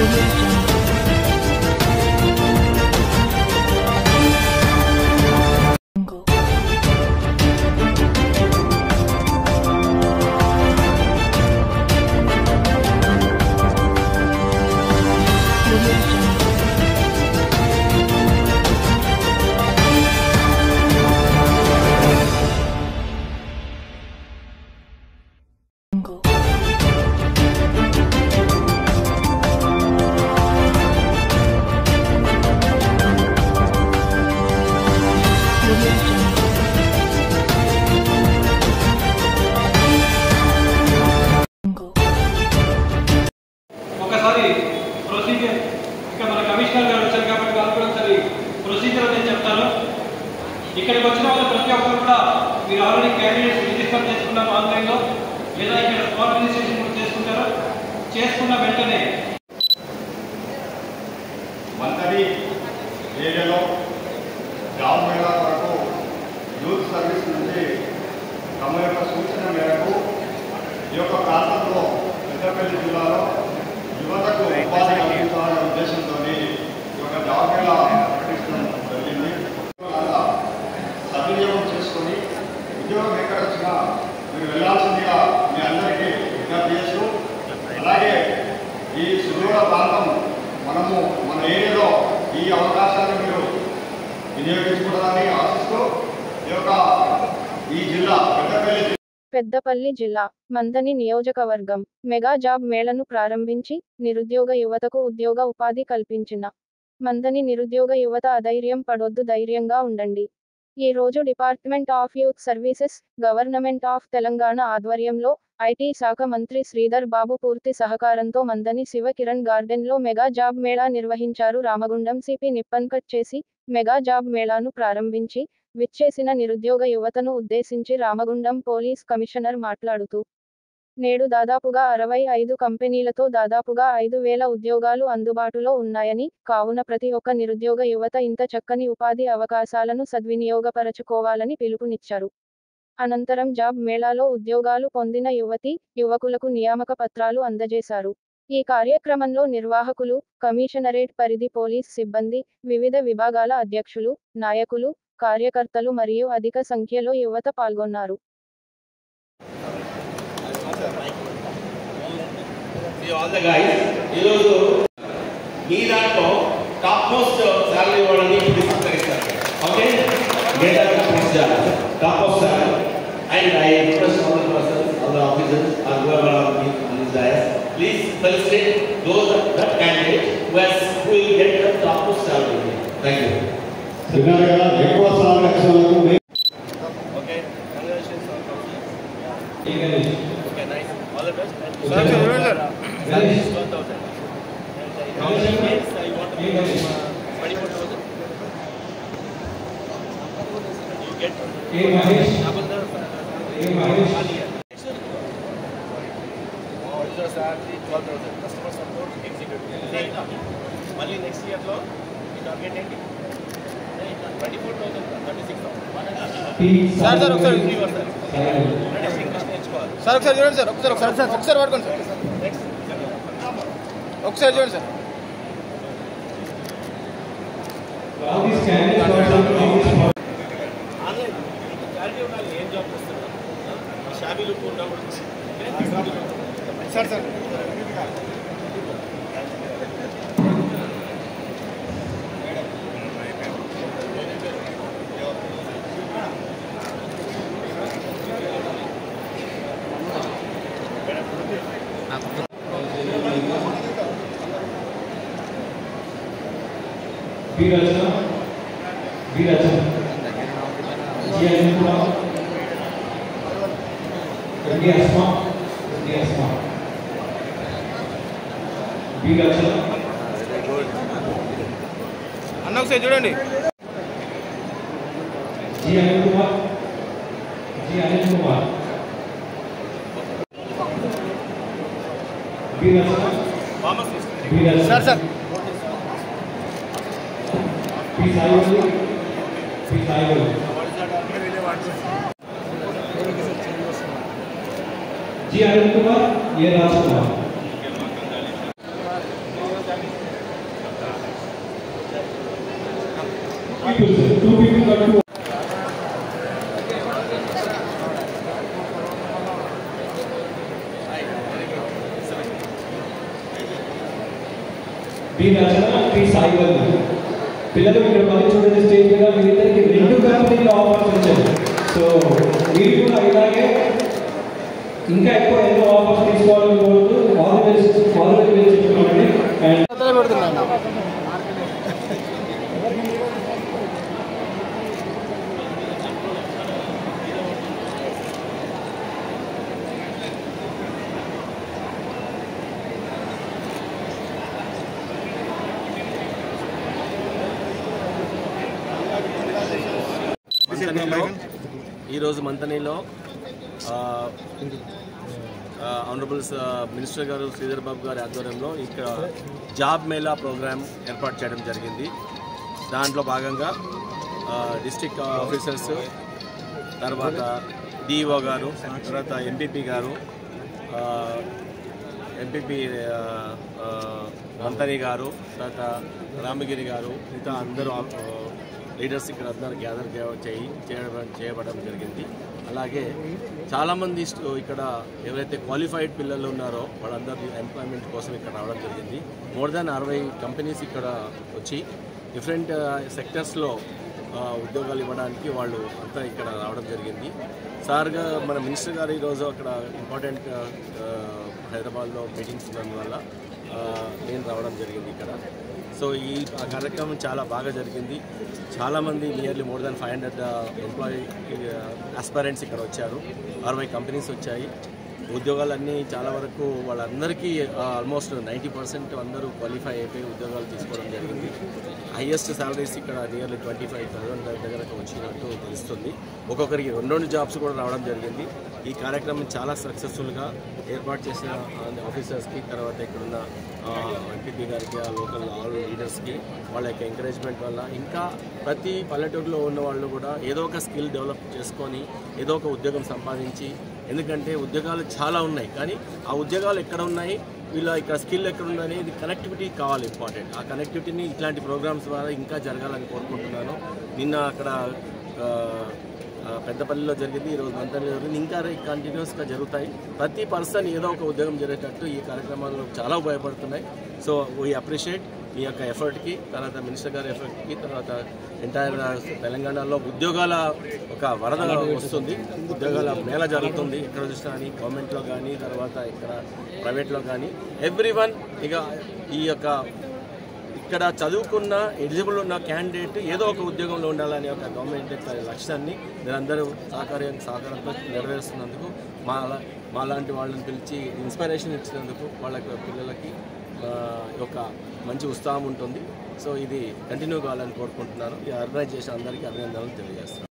audio jungle. Jungle. Audio jungle. Jungle. Audio jungle. Jungle. ఒకసారి procedure ఇక్కడ మన commissioner గారు వచ్చారు కాబట్టి వాళ్ళు కూడా ఒకసారి ప్రొసీజర్ అనేది చెప్తాను ఇక్కడికి వచ్చిన వాళ్ళు ప్రతి ఒక్కరు కూడా మీరు ఆల్రెడీ క్యాండిడేట్స్ రిజిస్టర్ చేసుకున్నారు ఆన్లైన్లో లేదా ఇక్కడ స్పాట్ రిజిస్ట్రేషన్ కూడా చేసుకుంటారు చేసుకున్న వెంటనే మంతని ఏరియాలో జాబ్ మేళా వరకు యూత్ సర్వీస్ నుంచి తమ యొక్క సూచన మేరకు ఈ యొక్క ప్రాంతంలో పెద్దపల్లి జిల్లాలో యువతకు ఉపాధి కల్పించాలనే ఉద్దేశంతో ఈ యొక్క జాబ్ మేళా ప్రకటించడం జరిగింది అలా సద్వినియోగం చేసుకొని ఉద్యోగం ఎక్కడ వచ్చినా మీరు వెళ్ళాల్సిందిగా మీ అందరికీ విజ్ఞప్తి చేస్తూ అలాగే ఈ సుదూర ప్రాంతం మనము మన ఏరియాలో ఈ అవకాశాన్ని మీరు వినియోగించుకోవడాన్ని ఆశిస్తూ ఈ యొక్క ఈ జిల్లా పెద్దపల్లి జిల్లా పెద్దపల్లి జిల్లా మందని నియోజకవర్గం మెగా జాబ్ మేళను ప్రారంభించి నిరుద్యోగ యువతకు ఉద్యోగ ఉపాధి కల్పించిన మందని నిరుద్యోగ యువత అధైర్యం పడొద్దు ధైర్యంగా ఉండండి ఈ రోజు department of youth services government of Telangana ఆధ్వర్యంలో ఐటీ శాఖ మంత్రి శ్రీధర్ బాబు పూర్తి సహకారంతో మందని శివ కిరణ్ గార్డెన్లో మెగా జాబ్ మేళా నిర్వహించారు రామగుండం సిపి నిప్పన్ కట్ చేసి మెగా జాబ్ మేళాను ప్రారంభించి విచ్చేసిన నిరుద్యోగ యువతను ఉద్దేశించి రామగుండం పోలీస్ కమిషనర్ మాట్లాడుతూ నేడు దాదాపుగా అరవై ఐదు కంపెనీలతో దాదాపుగా ఐదు వేల ఉద్యోగాలు అందుబాటులో ఉన్నాయని కావున ప్రతి ఒక్క నిరుద్యోగ యువత ఇంత చక్కని ఉపాధి అవకాశాలను సద్వినియోగపరచుకోవాలని పిలుపునిచ్చారు అనంతరం జాబ్ మేళాలో ఉద్యోగాలు పొందిన యువతి యువకులకు నియామక పత్రాలు అందజేశారు ఈ కార్యక్రమంలో నిర్వాహకులు కమిషనరేట్ పరిధి పోలీస్ సిబ్బంది వివిధ విభాగాల అధ్యక్షులు నాయకులు కార్యకర్తలు మరియు అధిక సంఖ్యలో యువత పాల్గొన్నారు ఆల్ ద గైస్ ఈరోజు మీ దాంట్లో టాప్ మోస్ట్ శాలరీ ఇవ్వడానికి డిస్కరిస్తారు okay get top most salary and I request all the persons all the officers or whoever are on this dais please felicitate those that candidate who has who will get the top most salary thank you విన్నారు కదా ఎక్కువ సంరక్షణకు మీ okay congratulations okay nice all the best sir, sir, ఇవ్వండి sir. Salary is 12,000. And uh, how many years uh, you want to become uh, 24,000? You get double the uh, one year. What is the salary? 12,000. Customer support, executive. Same. మళ్ళీ next ఇయర్లో మీ target ఏంటి twenty four thousand thirty six thousand sir sir ఒకసారి English నేర్చుకోవాలి sir ఒకసారి చూడండి sir ఒకసారి ఒకసారి సార్ ఒకసారి పడుకోండి సార్ నెక్స్ట్ ఒకసారి చూడండి సార్ ఆన్లైన్ క్లారిటీ ఉండాలి ఏం జాబ్ చేస్తున్నారు షాబీ లుక్ ఉన్నప్పుడు సార్ సార్ వీరచన వీరచన జీఎన్పుర రెడ్డి అస్మా రెడ్డి అస్మా వీరచన అన్న ఒకసారి చూడండి G Anil Kumar G Anil Kumar Veerachana Veerachana sir sir P Saivalli P Saivalli G Anil Kumar A Raj Kumar people, sir. Two people got two. B Rachana P Sai Varma పిల్లలు ఇక్కడ మళ్ళీ చూడండి స్టేజ్ మీద మీరిద్దరికి రెండు కంపెనీలో ఆఫర్స్ వచ్చాయి సో మీరు కూడా ఇలాగే ఇంకా ఎక్కువ ఎన్నో ఆఫర్స్ తీసుకోవాలని కోరుతూ all the best all the best చెప్తున్నామండి అండ్ మంతనీలో ఈరోజు మంతనీలో ఆనరబుల్ మినిస్టర్ గారు శ్రీధర్ బాబు గారి ఆధ్వర్యంలో ఇక్కడ జాబ్ మేళా ప్రోగ్రామ్ ఏర్పాటు చేయడం జరిగింది దాంట్లో భాగంగా డిస్ట్రిక్ట్ ఆఫీసర్స్ తర్వాత డిఈఓ గారు తర్వాత ఎంపీపీ గారు ఎంపీపీ మంతని గారు తర్వాత రామగిరి గారు ఇంకా అందరూ ఆ, లీడర్స్ ఇక్కడ అందరూ గ్యాదర్ చేయి చేయడం చేయబడడం జరిగింది అలాగే చాలామంది స్టు- ఇక్కడ ఎవరైతే క్వాలిఫైడ్ పిల్లలు ఉన్నారో వాళ్ళందరూ ఎంప్లాయ్మెంట్ కోసం ఇక్కడ రావడం జరిగింది మోర్ దాన్ అరవై కంపెనీస్ ఇక్కడ వచ్చి డిఫరెంట్ సెక్టర్స్లో ఉద్యోగాలు ఇవ్వడానికి వాళ్ళు అంతా ఇక్కడ రావడం జరిగింది సార్గా మన మినిస్టర్ గారు ఈరోజు అక్కడ ఇంపార్టెంట్ హైదరాబాద్లో మీటింగ్స్ ఉన్నందువల్ల ఆ, నేను రావడం జరిగింది ఇక్కడ సో ఈ ఆ కార్యక్రమం చాలా బాగా జరిగింది చాలామంది nearly more than five hundred employee aspirants ఇక్కడ వచ్చారు అరవై కంపెనీస్ వచ్చాయి ఉద్యోగాలన్నీ చాలా వరకు వాళ్ళందరికీ ఆల్మోస్ట్ నైంటీ పర్సెంట్ అందరూ క్వాలిఫై అయిపోయి ఉద్యోగాలు తీసుకోవడం జరిగింది హైయెస్ట్ సాలరీస్ ఇక్కడ నియర్లీ ట్వంటీ ఫైవ్ థౌసండ్ దగ్గరకు వచ్చినట్టు తెలుస్తుంది ఒక్కొక్కరికి రెండు రెండు జాబ్స్ కూడా రావడం జరిగింది ఈ కార్యక్రమం చాలా సక్సెస్ఫుల్గా ఏర్పాటు చేసిన ఆఫీసర్స్కి తర్వాత ఇక్కడున్న ఎంపీపీ గారికి ఆ లోకల్ ఆల్ లీడర్స్కి వాళ్ళ యొక్క ఎంకరేజ్మెంట్ వల్ల ఇంకా ప్రతి పల్లెటూరులో ఉన్న వాళ్ళు కూడా ఏదో ఒక స్కిల్ డెవలప్ చేసుకొని ఏదో ఒక ఉద్యోగం సంపాదించి ఎందుకంటే ఉద్యోగాలు చాలా ఉన్నాయి కానీ ఆ ఉద్యోగాలు ఎక్కడ ఉన్నాయి వీళ్ళ ఇక్కడ స్కిల్ ఎక్కడ ఉందని ఇది కనెక్టివిటీ కావాలి ఇంపార్టెంట్ ఆ కనెక్టివిటీని ఇట్లాంటి ప్రోగ్రామ్స్ ద్వారా ఇంకా జరగాలని కోరుకుంటున్నాను నిన్న అక్కడ ఆ, ఆ, పెద్దపల్లిలో జరిగింది ఈరోజు మంత్రి జరిగింది ఇంకా కంటిన్యూస్గా జరుగుతాయి ప్రతి పర్సన్ ఏదో ఒక ఉద్యోగం జరిగేటట్టు ఈ కార్యక్రమాలు చాలా ఉపయోగపడుతున్నాయి సో వీ అప్రిషియేట్ మీ యొక్క ఎఫర్ట్కి తర్వాత మినిస్టర్ గారి ఎఫర్ట్కి తర్వాత ఎంటైర్ తెలంగాణలో ఉద్యోగాల ఒక వరద వస్తుంది ఉద్యోగాల మేళ జరుగుతుంది ఎక్కడ చూసినా కానీ గవర్నమెంట్లో కానీ తర్వాత ఇక్కడ ప్రైవేట్లో కానీ ఎవ్రీ వన్ ఇక ఈ యొక్క ఇక్కడ చదువుకున్న ఎలిజిబుల్ ఉన్న క్యాండిడేట్ ఏదో ఒక ఉద్యోగంలో ఉండాలనే ఒక గవర్నమెంట్ యొక్క లక్ష్యాన్ని మీరందరూ సహకార్యం సహకారంతో నెరవేరుస్తున్నందుకు మా మా లాంటి వాళ్ళని పిలిచి ఇన్స్పిరేషన్ ఇచ్చినందుకు వాళ్ళ యొక్క పిల్లలకి ఆ, ఒక మంచి ఉత్సాహం ఉంటుంది సో ఇది కంటిన్యూ కావాలని కోరుకుంటున్నాను ఈ ఆర్గనైజ్ చేసిన అందరికీ అభినందనలు తెలియజేస్తున్నాను